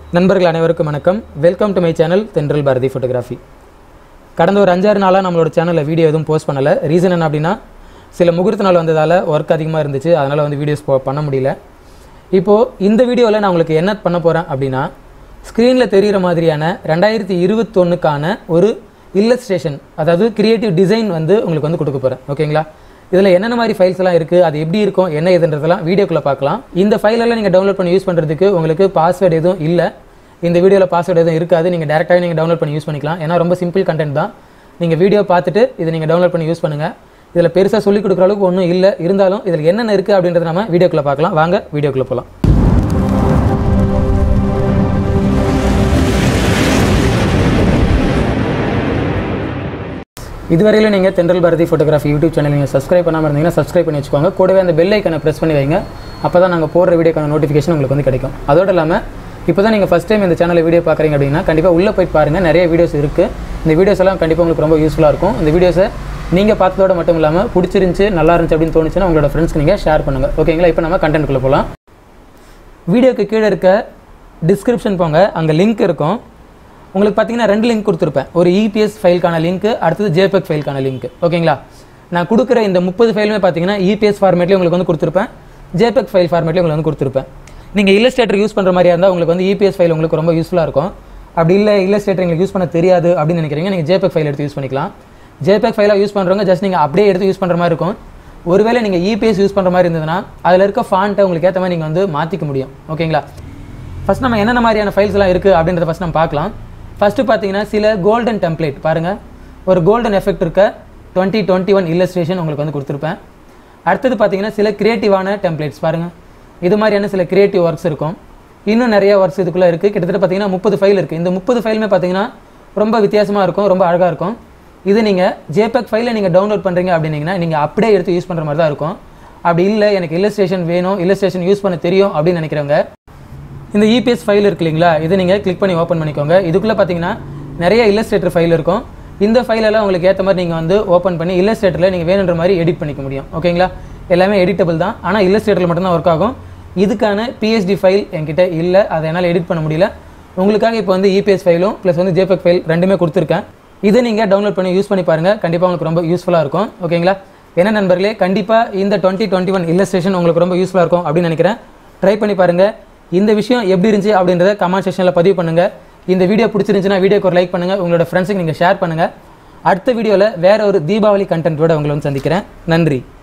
நண்பர்கள் அனைவருக்கும் வணக்கம் வெல்கம் டு மை சேனல் தென்றல் பாரதி ஃபோட்டோகிராஃபி கடந்த ஒரு அஞ்சாறு நாளாக நம்மளோட சேனலில் வீடியோ எதுவும் போஸ்ட் பண்ணலை ரீசன் என்ன அப்படின்னா சில முகூர்த்த நாள் வந்ததால் ஒர்க் அதிகமாக இருந்துச்சு அதனால் வந்து வீடியோஸ் போ பண்ண முடியல இப்போது இந்த வீடியோவில் நான் உங்களுக்கு என்ன பண்ண போகிறேன் அப்படின்னா ஸ்க்ரீனில் தெரிகிற மாதிரியான ரெண்டாயிரத்தி இருபத்தொன்னுக்கான ஒரு இல்லஸ்ட்ரேஷன் அதாவது கிரியேட்டிவ் டிசைன் வந்து உங்களுக்கு வந்து கொடுக்க போகிறேன் ஓகேங்களா இதில் என்னென்ன மாதிரி ஃபைல்ஸ் எல்லாம் இருக்குது அது எப்படி இருக்கும் என்ன இதுன்றதெல்லாம் வீடியோக்குள்ளே பார்க்கலாம் இந்த ஃபைலெல்லாம் நீங்கள் டவுன்லோட் பண்ணி யூஸ் பண்ணுறதுக்கு உங்களுக்கு பாஸ்வேர்டு எதுவும் இல்லை இந்த வீடியோவில் பாஸ்வேர்டு எதுவும் இருக்காது நீங்கள் டேரெக்டாகவே நீங்கள் டவுன்லோட் பண்ணி யூஸ் பண்ணிக்கலாம் ஏன்னா ரொம்ப சிம்பிள் கண்டென்ட் தான் நீங்கள் வீடியோ பார்த்துட்டு இதை நீங்கள் டவுன்லோட் பண்ணி யூஸ் பண்ணுங்கள் இதில் பெருசாக சொல்லிக் கொடுக்குற அளவுக்கு ஒன்றும் இல்லை இருந்தாலும் இதில் என்னென்ன இருக்குது அப்படின்றத நம்ம வீடியோக்குள்ளே பார்க்கலாம் வாங்க வீடியோக்குள்ளே போகலாம் இதுவரையிலும் நீங்கள் Thendral Bharathi photography YouTube channel நீங்கள் சப்ஸ்கிரைப் பண்ணாமல் இருந்தீங்கன்னா சப்ஸ்கிரைப் பண்ணி வச்சுக்கோங்க கூடவே அந்த பெல் ஐக்கனை ப்ரெஸ் பண்ணி வைங்க அப்போ தான் நாங்கள் போடுற வீடியோக்கான நோட்டிஃபிகேஷன் உங்களுக்கு வந்து கிடைக்கும் அதோடு இல்லாமல் இப்போ தான் நீங்கள் ஃபஸ்ட் டைம் இந்த சேனலில் வீடியோ பார்க்குறீங்க அப்படின்னா கண்டிப்பாக உள்ளே போய் பாருங்கள் நிறைய வீடியோஸ் இருக்குது இந்த வீடியோஸ் எல்லாம் கண்டிப்பாக உங்களுக்கு ரொம்ப யூஸ்ஃபுல்லாக இருக்கும் இந்த வீடியோஸை நீங்கள் பார்த்ததோட மட்டும் இல்லாமல் பிடிச்சிருந்துச்சி நல்லா இருந்துச்சு அப்படின்னு தோணுச்சுன்னா உங்களோட ஃப்ரெண்ட்ஸ்க்கு நீங்கள் ஷேர் பண்ணுங்கள் ஓகேங்களா இப்போ நம்ம கண்டென்ட்குள்ளே போகலாம் வீடியோக்கு கீழே இருக்க டிஸ்கிரிப்ஷன் போங்க அங்கே லிங்க் இருக்கும் உங்களுக்கு பார்த்தீங்கன்னா ரெண்டு லிங்க் கொடுத்துருப்பேன் ஒரு இபிஎஸ் ஃபைலுக்கான லிங்க் அடுத்தது ஜேபெக் ஃபைலுக்கான லிங்க் ஓகேங்களா நான் கொடுக்குற இந்த முப்பது ஃபைலுமே பார்த்தீங்கன்னா இபிஎஸ் ஃபார்மேட்லேயே உங்களுக்கு வந்து கொடுத்துருப்பேன் ஜேபெக் ஃபைல் ஃபார்மேட்லேயே உங்களுக்கு வந்து கொடுத்துருப்பேன் நீங்கள் இல்லஸ்ட்ரேட்டர் யூஸ் பண்ணுற மாதிரியா இருந்தால் உங்களுக்கு வந்து இபிஎஸ் ஃபைல் உங்களுக்கு ரொம்ப யூஸ்ஃபுல்லாக இருக்கும் அப்படி இல்லை இல்லஸ்ட்ரேட்டர் உங்களுக்கு யூஸ் பண்ண தெரியாது அப்படின்னு நினைக்கிறீங்க நீங்கள் ஜேபெக் ஃபைல் எடுத்து யூஸ் பண்ணிக்கலாம் ஜேபெக் ஃபைலாக யூஸ் பண்ணுறவங்க ஜஸ்ட் நீங்கள் அப்படியே எடுத்து யூஸ் பண்ணுற மாதிரி இருக்கும் ஒருவேளை நீங்கள் இபிஎஸ் யூஸ் பண்ணுற மாதிரி இருந்ததுன்னா அதில் இருக்க ஃபாண்ட்டை உங்களுக்கு ஏற்ற மாதிரி நீங்கள் வந்து மாற்றிக்க முடியும் ஓகேங்களா ஃபஸ்ட் நம்ம என்னென்ன மாதிரியான ஃபைல்ஸ் எல்லாம் இருக்குது அப்படின்றத ஃபஸ்ட் நம்ம பார்க்கலாம் ஃபஸ்ட்டு பார்த்தீங்கன்னா சில கோல்டன் டெம்ப்ளேட் பாருங்கள் ஒரு கோல்டன் எஃபெக்ட் இருக்க டுவெண்ட்டி டுவெண்ட்டி ஒன் இல்லஸ்ட்ரேஷன் உங்களுக்கு வந்து கொடுத்துருப்பேன் அடுத்தது பார்த்தீங்கன்னா சில கிரியேட்டிவான டெம்ப்ளேட்ஸ் பாருங்கள் இது மாதிரியான சில கிரியேட்டிவ் ஒர்க்ஸ் இருக்கும் இன்னும் நிறைய ஒர்க்ஸ் இதுக்குள்ளே இருக்குது கிட்டத்தட்ட பார்த்தீங்கன்னா முப்பது ஃபைல் இருக்குது இந்த முப்பது ஃபைலுமே பார்த்தீங்கன்னா ரொம்ப வித்தியாசமாக இருக்கும் ரொம்ப அழகாக இருக்கும் இது நீங்கள் ஜேபெக் ஃபைலை நீங்கள் டவுன்லோட் பண்ணுறீங்க அப்படின்னீங்கன்னா நீங்கள் அப்படியே எடுத்து யூஸ் பண்ணுற மாதிரி தான் இருக்கும் அப்படி இல்லை எனக்கு இல்லஸ்ட்ரேஷன் வேணும் இல்லஸ்ட்ரேஷன் யூஸ் பண்ண தெரியும் அப்படின்னு நினைக்கிறவங்க இந்த இபிஎஸ் ஃபைல் இருக்கு இல்லைங்களா இதை நீங்கள் கிளிக் பண்ணி ஓப்பன் பண்ணிக்கோங்க இதுக்குள்ளே பார்த்தீங்கன்னா நிறைய இல்லஸ்ட்ரேட்டர் ஃபைல் இருக்கும் இந்த ஃபைலெல்லாம் உங்களுக்கு ஏற்ற மாதிரி நீங்கள் வந்து ஓப்பன் பண்ணி இல்லஸ்ட்ரேட்டரில் நீங்கள் வேணுன்ற மாதிரி எடிட் பண்ணிக்க முடியும் ஓகேங்களா எல்லாமே எடிட்டபிள் தான் ஆனால் இல்லஸ்ட்ரேட்டரில் மட்டும்தான் ஒர்க் ஆகும் இதுக்கான பிஎஸ்டி ஃபைல் என்கிட்ட இல்லை அதை என்னால் எடிட் பண்ண முடியல உங்களுக்காக இப்போ வந்து இபிஎஸ் ஃபைலும் ப்ளஸ் வந்து ஜேபெக் ஃபைல் ரெண்டுமே கொடுத்துருக்கேன் இதை நீங்கள் டவுன்லோட் பண்ணி யூஸ் பண்ணி பாருங்கள் கண்டிப்பாக உங்களுக்கு ரொம்ப யூஸ்ஃபுல்லாக இருக்கும் ஓகேங்களா என்ன நண்பர்களே கண்டிப்பாக இந்த டுவெண்ட்டி டுவெண்ட்டி ஒன் இல்லஸ்ட்ரேஷன் உங்களுக்கு ரொம்ப யூஸ்ஃபுல்லாக இருக்கும் அப்படின்னு நினைக்கிறேன் ட்ரை பண்ணி பாருங்கள் இந்த விஷயம் எப்படி இருந்துச்சு அப்படின்றத கமெண்ட் செக்ஷனில் பதிவு பண்ணுங்கள் இந்த வீடியோ பிடிச்சிருந்துச்சுன்னா வீடியோக்கு ஒரு லைக் பண்ணுங்கள் உங்களோட ஃப்ரெண்ட்ஸுக்கு நீங்கள் ஷேர் பண்ணுங்கள் அடுத்த வீடியோவில் வேற ஒரு தீபாவளி கண்டென்ட்டோட உங்களை வந்து சந்திக்கிறேன் நன்றி